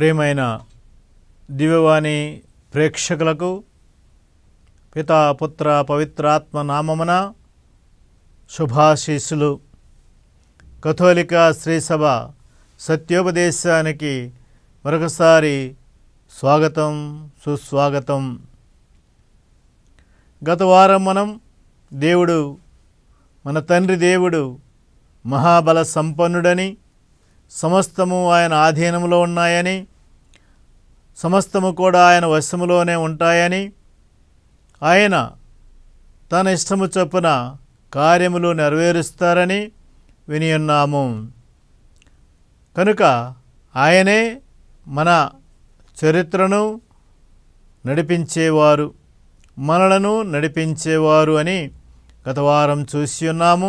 ప్రియమైన దివ్యవాణి ప్రేక్షకులకు పితా పుత్ర పవిత్రాత్మ నామమున శుభాశీస్సులు కథోలిక శ్రీసభ సత్యోపదేశానికి మరొకసారి స్వాగతం సుస్వాగతం గత వారం మనం దేవుడు మన తండ్రి దేవుడు మహాబల సంపన్నుడని సమస్తము ఆయన ఆధీనంలో ఉన్నాయని సమస్తము కూడా ఆయన వశములోనే ఉంటాయని ఆయన తన ఇష్టము చొప్పున కార్యములు నెరవేరుస్తారని విని ఉన్నాము కనుక ఆయనే మన చరిత్రను నడిపించేవారు మనలను నడిపించేవారు అని గత వారం చూసి ఉన్నాము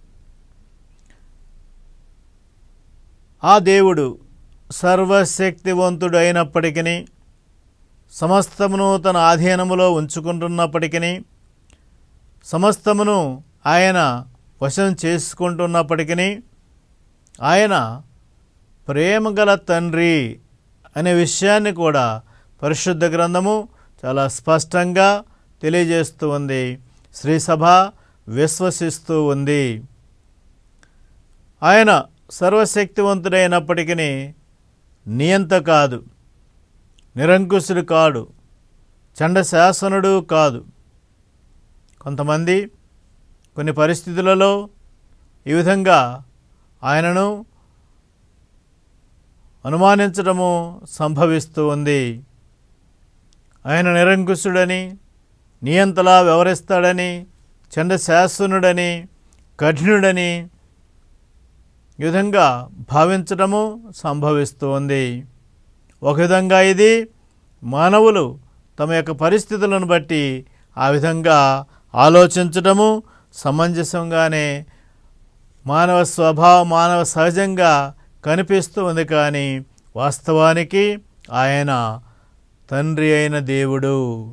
ఆ దేవుడు సర్వశక్తివంతుడు అయినప్పటికీ సమస్తమును తన ఆధీనములో ఉంచుకుంటున్నప్పటికీ సమస్తమును ఆయన వశం చేసుకుంటున్నప్పటికీ ఆయన ప్రేమగల తండ్రి అనే విషయాన్ని కూడా పరిశుద్ధ గ్రంథము చాలా స్పష్టంగా తెలియజేస్తూ ఉంది శ్రీసభ విశ్వసిస్తూ ఉంది ఆయన సర్వశక్తివంతుడైనప్పటికీ నియంత కాదు నిరంకుశుడు కాడు చండశాసనుడు కాదు కొంతమంది కొన్ని పరిస్థితులలో ఈ విధంగా ఆయనను అనుమానించడము సంభవిస్తూ ఉంది ఆయన నిరంకుశుడని నియంతలా వ్యవహరిస్తాడని చండశాసనుడని కఠినుడని ఈ విధంగా భావించడము సంభవిస్తూ ఉంది ఒక విధంగా ఇది మానవులు తమ యొక్క పరిస్థితులను బట్టి ఆ విధంగా ఆలోచించటము సమంజసంగానే మానవ స్వభావం మానవ సహజంగా కనిపిస్తూ ఉంది కానీ వాస్తవానికి ఆయన తండ్రి అయిన దేవుడు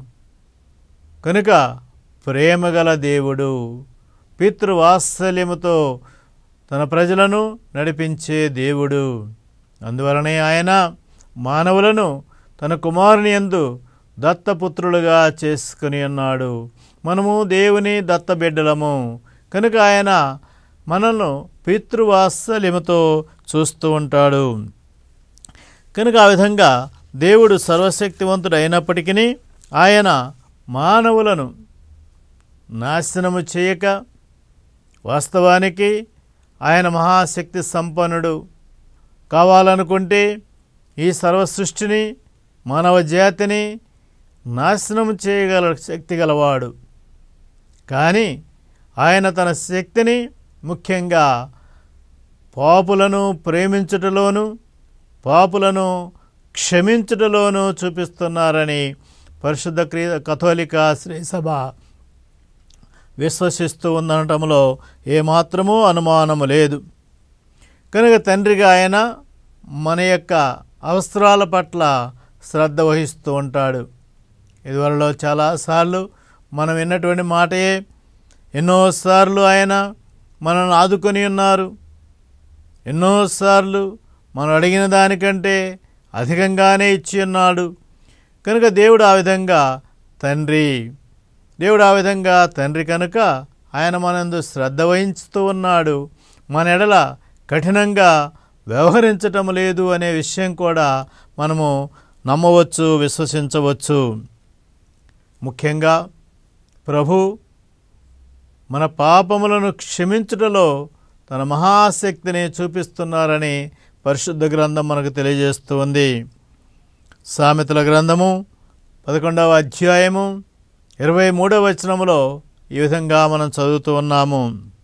కనుక ప్రేమగల దేవుడు పితృవాత్సల్యముతో తన ప్రజలను నడిపించే దేవుడు అందువలనే ఆయన మానవులను తన కుమారుని యందు దత్తపుత్రులుగా చేసుకుని ఉన్నాడు మనము దేవుని దత్తబిడ్డలము కనుక ఆయన మనల్ని పితృవాత్సల్యముతో చూస్తూ ఉంటాడు కనుక ఆ విధంగా దేవుడు సర్వశక్తివంతుడు అయినప్పటికీ ఆయన మానవులను నాశనము చేయక వాస్తవానికి ఆయన మహాశక్తి సంపన్నుడు కావాలనుకుంటే ఈ సర్వ సృష్టిని మానవ జాతిని నాశనం చేయగల శక్తి గలవాడు కానీ ఆయన తన శక్తిని ముఖ్యంగా పాపులను ప్రేమించుటలోను పాపులను క్షమించుటలోనూ చూపిస్తున్నారని పరిశుద్ధ క్రీ కథోలిక శ్రీసభ విశ్వసిస్తూ ఉందనటంలో ఏమాత్రమూ అనుమానము లేదు కనుక తండ్రిగా ఆయన మన యొక్క అవసరాల పట్ల శ్రద్ధ వహిస్తూ ఉంటాడు ఇదివరలో చాలాసార్లు మనం విన్నటువంటి మాటయే ఎన్నోసార్లు ఆయన మనల్ని ఆదుకొని ఉన్నారు ఎన్నోసార్లు మనం అడిగిన దానికంటే అధికంగానే ఇచ్చి ఉన్నాడు కనుక దేవుడు ఆ విధంగా తండ్రి దేవుడు ఆ విధంగా తండ్రి కనుక ఆయన మనందు శ్రద్ధ వహించుతూ ఉన్నాడు మన ఎడల కఠినంగా వ్యవహరించటం లేదు అనే విషయం కూడా మనము నమ్మవచ్చు విశ్వసించవచ్చు ముఖ్యంగా ప్రభు మన పాపములను క్షమించుటలో తన మహాశక్తిని చూపిస్తున్నారని పరిశుద్ధ గ్రంథం మనకు తెలియజేస్తూ ఉంది సామెతల గ్రంథము పదకొండవ అధ్యాయము ఇరవై మూడవ వచనములో ఈ విధంగా మనం చదువుతూ ఉన్నాము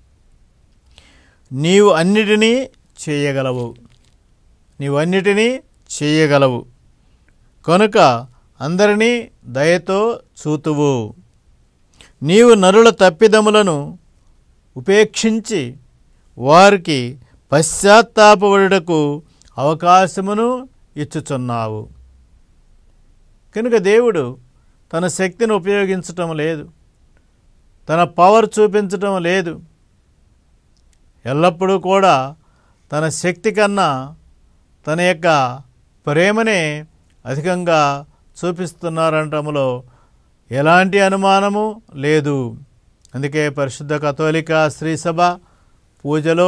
నీవు అన్నిటినీ చేయగలవు నీవు అన్నిటినీ చేయగలవు కనుక అందరినీ దయతో చూతువు నీవు నరుల తప్పిదములను ఉపేక్షించి వారికి పశ్చాత్తాపడుటకు అవకాశమును ఇచ్చుచున్నావు కనుక దేవుడు తన శక్తిని ఉపయోగించటం లేదు తన పవర్ చూపించటం లేదు ఎల్లప్పుడూ కూడా తన శక్తి కన్నా తన యొక్క ప్రేమనే అధికంగా చూపిస్తున్నారంటములో ఎలాంటి అనుమానము లేదు అందుకే పరిశుద్ధ కథోలిక శ్రీసభ పూజలో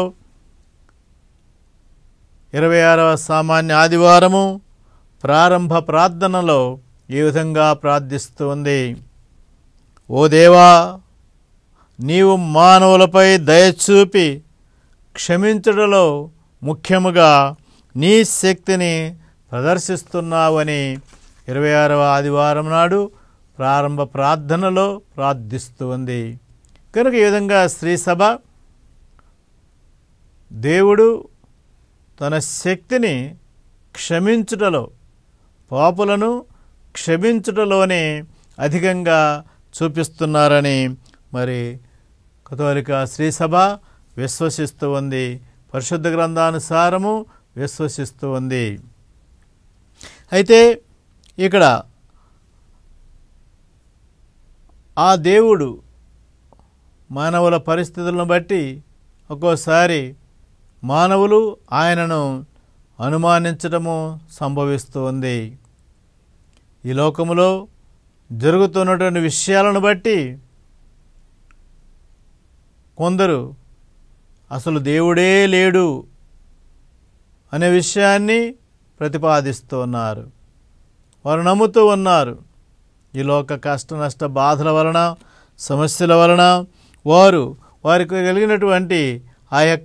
ఇరవై ఆరవ సామాన్య ఆదివారము ప్రారంభ ప్రార్థనలో ఈ విధంగా ప్రార్థిస్తుంది ఓ దేవా నీవు మానవులపై దయచూపి క్షమించడంలో ముఖ్యముగా నీ శక్తిని ప్రదర్శిస్తున్నావని ఇరవై ఆరవ ఆదివారం నాడు ప్రారంభ ప్రార్థనలో ప్రార్థిస్తూ ఉంది కనుక ఈ విధంగా స్త్రీ సభ దేవుడు తన శక్తిని క్షమించుటలో పాపులను క్షమించుటలోనే అధికంగా చూపిస్తున్నారని మరి కథోలిక శ్రీసభ విశ్వసిస్తూ ఉంది పరిశుద్ధ గ్రంథానుసారము విశ్వసిస్తూ ఉంది అయితే ఇక్కడ ఆ దేవుడు మానవుల పరిస్థితులను బట్టి ఒక్కోసారి మానవులు ఆయనను అనుమానించడము సంభవిస్తూ ఉంది ఈ లోకములో జరుగుతున్నటువంటి విషయాలను బట్టి కొందరు అసలు దేవుడే లేడు అనే విషయాన్ని ప్రతిపాదిస్తూ ఉన్నారు వారు నమ్ముతూ ఉన్నారు ఈ లోక కష్ట నష్ట బాధల వలన సమస్యల వలన వారు వారికి కలిగినటువంటి ఆ యొక్క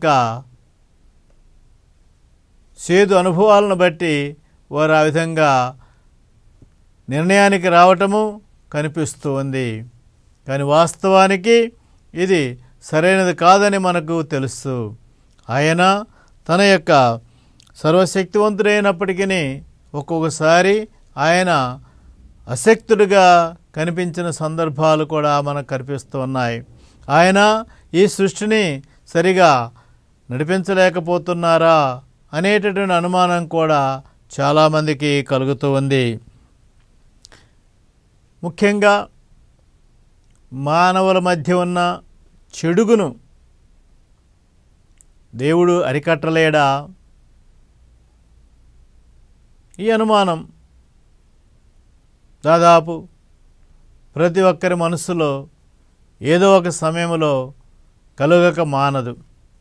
చేదు అనుభవాలను బట్టి వారు ఆ విధంగా నిర్ణయానికి రావటము కనిపిస్తూ ఉంది కానీ వాస్తవానికి ఇది సరైనది కాదని మనకు తెలుసు ఆయన తన యొక్క సర్వశక్తివంతుడైనప్పటికీ ఒక్కొక్కసారి ఆయన అశక్తుడిగా కనిపించిన సందర్భాలు కూడా మనకు కనిపిస్తూ ఉన్నాయి ఆయన ఈ సృష్టిని సరిగా నడిపించలేకపోతున్నారా అనేటటువంటి అనుమానం కూడా చాలామందికి కలుగుతూ ఉంది ముఖ్యంగా మానవుల మధ్య ఉన్న చెడుగును దేవుడు అరికట్టలేడా ఈ అనుమానం దాదాపు ప్రతి ఒక్కరి మనసులో ఏదో ఒక సమయంలో కలుగక మానదు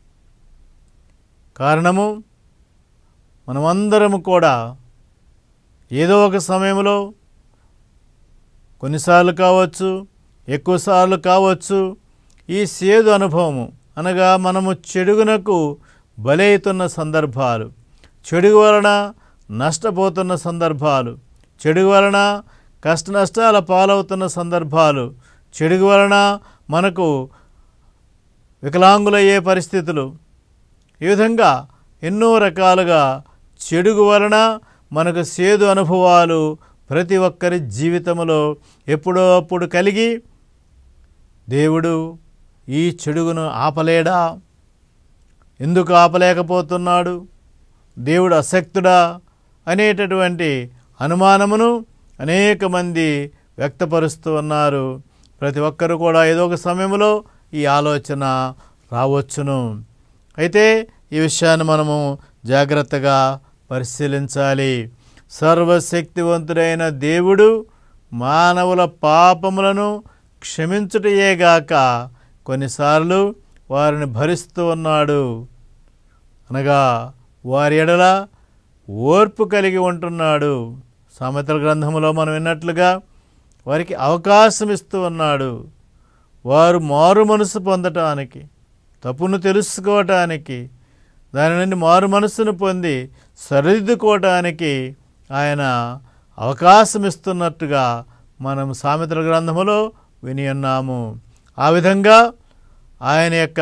కారణము మనమందరము కూడా ఏదో ఒక సమయంలో కొన్నిసార్లు కావచ్చు ఎక్కువసార్లు కావచ్చు ఈ సేదు అనుభవము అనగా మనము చెడుగునకు బలైతున్న సందర్భాలు చెడు వలన నష్టపోతున్న సందర్భాలు చెడు వలన కష్ట నష్టాల పాలవుతున్న సందర్భాలు చెడు వలన మనకు వికలాంగులయ్యే పరిస్థితులు ఈ విధంగా ఎన్నో రకాలుగా చెడుగు వలన మనకు సేదు అనుభవాలు ప్రతి ఒక్కరి జీవితంలో ఎప్పుడో అప్పుడు కలిగి దేవుడు ఈ చెడుగును ఆపలేడా ఎందుకు ఆపలేకపోతున్నాడు దేవుడు అశక్తుడా అనేటటువంటి అనుమానమును అనేక మంది వ్యక్తపరుస్తూ ఉన్నారు ప్రతి ఒక్కరు కూడా ఏదో ఒక సమయంలో ఈ ఆలోచన రావచ్చును అయితే ఈ విషయాన్ని మనము జాగ్రత్తగా పరిశీలించాలి సర్వశక్తివంతుడైన దేవుడు మానవుల పాపములను క్షమించుటయేగాక కొన్నిసార్లు వారిని భరిస్తూ ఉన్నాడు అనగా వారి ఎడల ఓర్పు కలిగి ఉంటున్నాడు సామెతల గ్రంథములో మనం విన్నట్లుగా వారికి అవకాశం ఇస్తూ ఉన్నాడు వారు మారు మనసు పొందటానికి తప్పును తెలుసుకోవటానికి దాని నుండి మారు మనస్సును పొంది సరిదిద్దుకోవటానికి ఆయన అవకాశం ఇస్తున్నట్టుగా మనం సామెతల గ్రంథములో విని ఉన్నాము ఆ విధంగా ఆయన యొక్క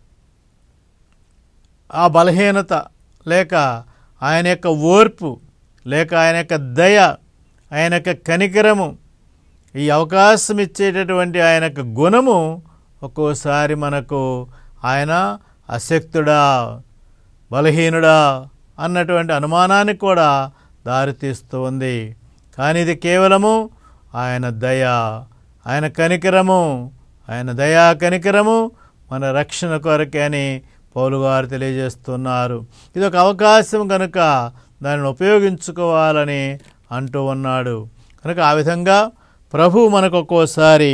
ఆ బలహీనత లేక ఆయన యొక్క ఓర్పు లేక ఆయన యొక్క దయ ఆయన యొక్క కనికరము ఈ అవకాశం ఇచ్చేటటువంటి ఆయన యొక్క గుణము ఒక్కోసారి మనకు ఆయన అశక్తుడా బలహీనుడా అన్నటువంటి అనుమానానికి కూడా దారితీస్తూ ఉంది కానీ ఇది కేవలము ఆయన దయ ఆయన కనికరము ఆయన దయా కనికరము మన రక్షణ కొరకే అని పౌలు గారు తెలియజేస్తున్నారు ఇది ఒక అవకాశం కనుక దానిని ఉపయోగించుకోవాలని అంటూ ఉన్నాడు కనుక ఆ విధంగా ప్రభు మనకు ఒక్కోసారి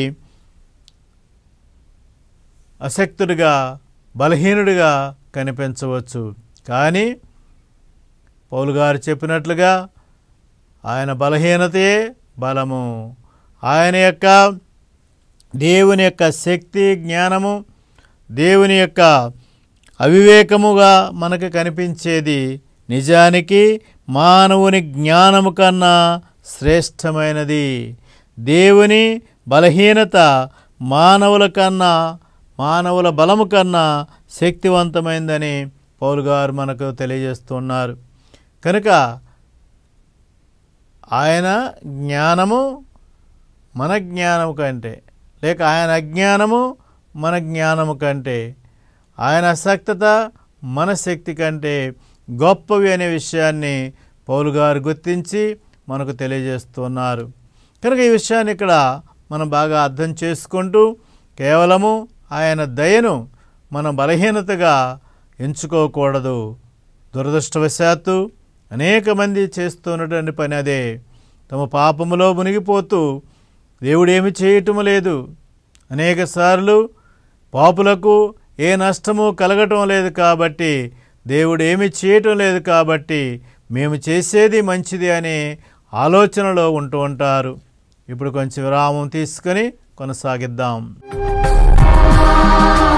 అశక్తుడిగా బలహీనుడిగా కనిపించవచ్చు కానీ పౌలు గారు చెప్పినట్లుగా ఆయన బలహీనతే బలము ఆయన యొక్క దేవుని యొక్క శక్తి జ్ఞానము దేవుని యొక్క అవివేకముగా మనకు కనిపించేది నిజానికి మానవుని జ్ఞానము కన్నా శ్రేష్టమైనది దేవుని బలహీనత మానవుల కన్నా మానవుల బలము కన్నా శక్తివంతమైందని పౌలు గారు మనకు తెలియజేస్తున్నారు కనుక ఆయన జ్ఞానము మన జ్ఞానము కంటే లేక ఆయన అజ్ఞానము మన జ్ఞానము కంటే ఆయన అసక్తత మన శక్తి కంటే గొప్పవి అనే విషయాన్ని పౌలు గారు గుర్తించి మనకు తెలియజేస్తున్నారు కనుక ఈ విషయాన్ని ఇక్కడ మనం బాగా అర్థం చేసుకుంటూ కేవలము ఆయన దయను మనం బలహీనతగా ఎంచుకోకూడదు దురదృష్టవశాత్తు అనేక మంది చేస్తున్నటువంటి పని అదే తమ పాపములో మునిగిపోతూ దేవుడేమి చేయటం లేదు అనేక సార్లు పాపులకు ఏ నష్టము కలగటం లేదు కాబట్టి దేవుడు ఏమి చేయటం లేదు కాబట్టి మేము చేసేది మంచిది అనే ఆలోచనలో ఉంటూ ఉంటారు ఇప్పుడు కొంచెం విరామం తీసుకొని కొనసాగిద్దాం